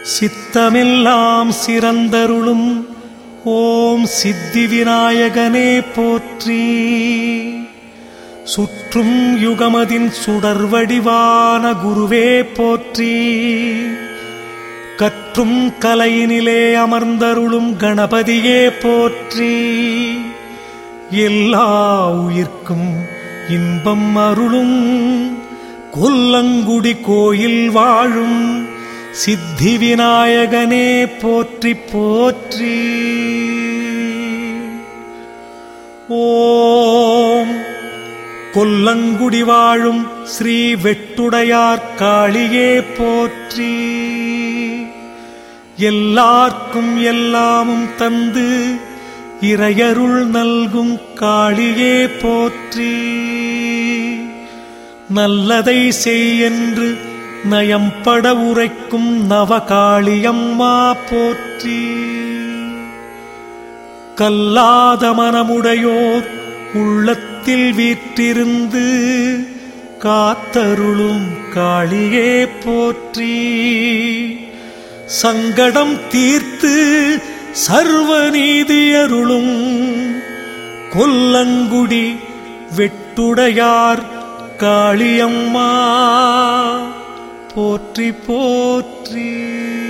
சித்தமெல்லாம் சிறந்தருளும் ஓம் சித்தி விநாயகனே போற்றி சுற்றும் யுகமதின் சுடர்வடிவான குருவே போற்றி கற்றும் கலையினிலே அமர்ந்தருளும் கணபதியே போற்றி எல்லா உயிர்க்கும் இன்பம் அருளும் கொல்லங்குடி கோயில் வாழும் சித்தி விநாயகனே போற்றி போற்றி ஓம் கொல்லங்குடி வாழும் ஸ்ரீ வெட்டுடையார் காளியே போற்றி எல்லார்க்கும் எல்லாமும் தந்து இறையருள் நல்கும் காளியே போற்றி நல்லதை செய் என்று நயம்பட உரைக்கும் நவகாளியம்மா போற்றி கல்லாத மனமுடையோர் உள்ளத்தில் வீற்றிருந்து காத்தருளும் காளியே போற்றி சங்கடம் தீர்த்து சர்வ நீதியருளும் கொல்லங்குடி வெட்டுடையார் காளியம்மா போற்றி போற்றி